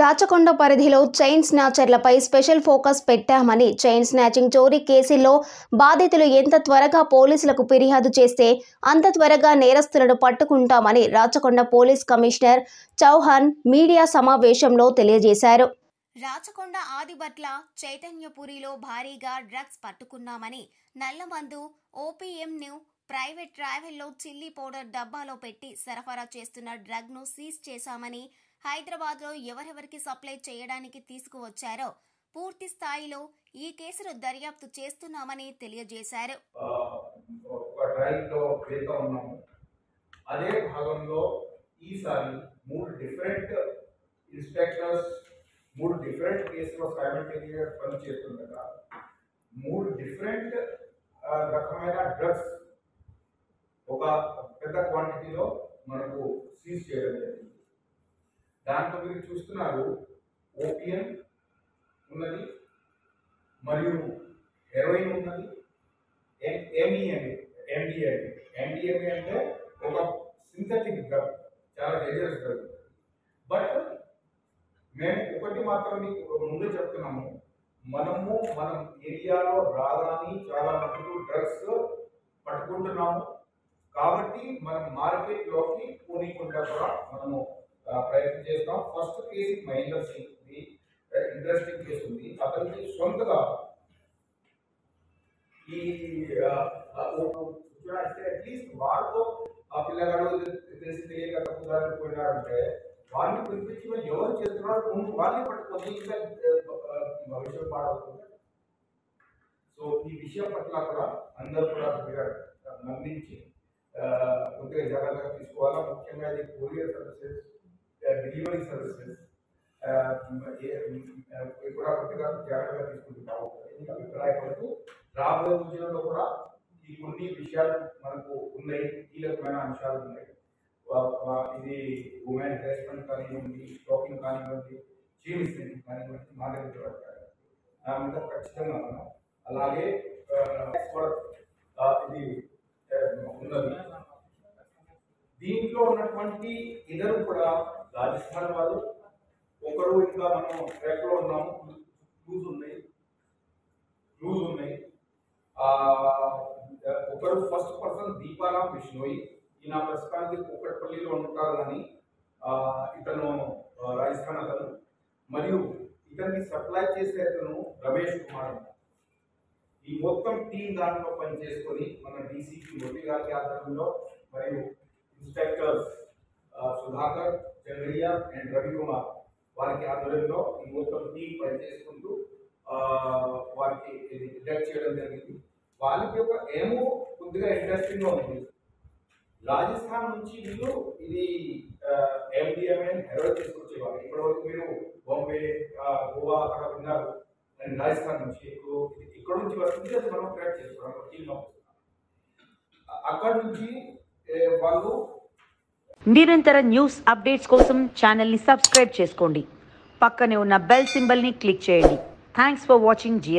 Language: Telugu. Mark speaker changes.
Speaker 1: రాచకొండ పరిధిలో చైన్ స్నాచర్లపై స్పెషల్ ఫోకస్ పెట్టామని చైన్ స్నాచింగ్ చోరీ కేసుల్లో బాధితులు ఎంత త్వరగా పోలీసులకు ఫిర్యాదు చేస్తే అంత త్వరగా నేరస్తులను పట్టుకుంటామని Rachakonda police commissioner Chauhan media సమావేశంలో తెలియజేశారు రాచకొండ ఆదిబట్ల చైతన్యపురిలో భారీగా డ్రగ్స్ పట్టుకున్నామని నల్లమందు ఓపీఎంను ప్రైవేట్ ట్రావెల్లో చిల్లీ పౌడర్ డబ్బాలో పెట్టి సరఫరా చేస్తున్న డ్రగ్ ను సీజ్ చేశామని హైదరాబాద్ లో ఎవరెవరికి సప్లై చేయడానికి తీసుకువచ్చారో పూర్తి స్థాయిలో ఈ కేసును దర్యాప్తు చేస్తున్నామని తెలియజేశారు
Speaker 2: ఆ, ఒక డ్రైవ్ లో వెళ్తా ఉన్నాము అదే భాగంలో ఈసారి మూడు డిఫరెంట్ ఇన్స్పెక్టర్స్ మూడు డిఫరెంట్ కేసులో సైమల్టేనియస్గా పని చేస్తుండగా మూడు డిఫరెంట్ రకమైన డ్రగ్స్ ఒక పెద్ద క్వాంటిటీలో మనకు సీజ్ చేయడం జరిగింది దాంట్లో మీరు చూస్తున్నారు ఓపియం ఉన్నది మరియు హెరోయిన్ ఉన్నది ఎంఈఎంఏ ఎండిఎంఏ ఎండిఎంఏ అంటే ఒక సింథటిక్ డ్రగ్ చాలా డేంజరస్ డ్రగ్ బట్ మేము ఒకటి మాత్రం మీకు ముందే చెప్తున్నాము మనము మనం ఏరియాలో రాగానే చాలా మటుకు డ్రగ్స్ పట్టుకుంటున్నాము కాబట్టి మనం మార్కెట్లోకి పోనీకుండా కూడా మనము ఆ, ప్రయత్నం చేస్తాం first case Mahender Singh interesting case ఉంది అతనికి సొంతగా ఈ చూడాలంటే అట్లీస్ట్ వారితో ఆ పిల్లగాడు తెలిసి తెలియక తప్పుదారి పోయినారంటే వారిని పిలిపించి మరి ఎవరు చేస్తున్నారు ముందు వాళ్ళని పట్టుకొని ఇంకా ఆ, భవిష్యత్ పాడవుతుంది సో ఈ విషయం పట్ల కూడా అందరూ కూడా కొద్దిగా మందించి ఆ, కొద్దిగా జాగ్రత్తగా తీసుకోవాలా ముఖ్యంగా ఇది కొరియర్ సర్వీసెస్ డెలివరీ సర్వీసెస్ కూడా కొద్దిగా జాగ్రత్తగా తీసుకుంటే బాగుంటుంది ఇది అభిప్రాయపడుతూ రాబోయే రోజులలో కూడా ఈ కొన్ని విషయాలు మనకు ఉన్నాయి కీలకమైన అంశాలు ఉన్నాయి వా- వా- ఇది ఉమెన్ హెరాస్మెంట్ కానివ్వండి స్టాకింగ్ కానివ్వండి చీనిస్తుంది కానివ్వండి మా దగ్గర కూడా ఉంటాయి. నా మీద ఖచ్చితంగా ఉన్నాం అలాగే ఆ, export, ఆ, ఇది ఆ, ఉన్నది దీంట్లో ఉన్నటువంటి ఇద్దరు కూడా రాజస్థాన్ వాళ్ళు ఒకరు ఇంకా మనం ట్రాక్ లో ఉన్నాము క్లూజ్ ఉన్నాయి క్లూజ్ ఉన్నాయి ఆ, ఒకరు ఫస్ట్ పర్సన్ దీపారాం బిష్ణోయి ఈయన ప్రస్తుతానికి కూకట్పల్లిలో ఉంటారు కానీ ఆ, ఇతను ఆ, రాజస్థాన్ అతను మరియు ఇతనికి సప్లై చేసే అతను రమేష్ కుమార్ అన్న. ఈ మొత్తం టీం దాంట్లో పనిచేసుకొని మన డీసీపీ మోదీ గారి ఆధ్వర్యంలో మరియు ఇన్స్పెక్టర్స్ ఆ, సుధాకర్ చంద్రియా అండ్ రవికుమార్ వారికి ఆధ్వర్యంలో ఈ మొత్తం టీం పనిచేసుకుంటూ ఆ, వారికి ఇది డిటెక్ట్ చేయడం జరిగింది వాళ్ళకి ఒక ఏమో కొద్దిగా ఇంట్రెస్టింగ్ గా ఉంది రాజస్థాన్ నుంచి వీళ్ళు ఇది ఎండిఎంఏ హెరోయిన్ తీసుకొచ్చేవారు ఇప్పటి వరకు మీరు బాంబే ఆ, గోవా అక్కడ విన్నారు అండ్ రాజస్థాన్ నుంచి ఇప్పుడు ఇది ఇక్కడ నుంచి వస్తుంది అది మనం ట్రాక్ చేస్తున్నాం టీంలో అక్కడ నుంచి ఏ, వాళ్ళు
Speaker 3: నిరంతర న్యూస్ అప్డేట్స్ కోసం ఛానల్ని సబ్స్క్రైబ్ చేసుకోండి పక్కనే ఉన్న బెల్ సింబల్ని క్లిక్ చేయండి థ్యాంక్స్ ఫర్ వాచింగ్ జియో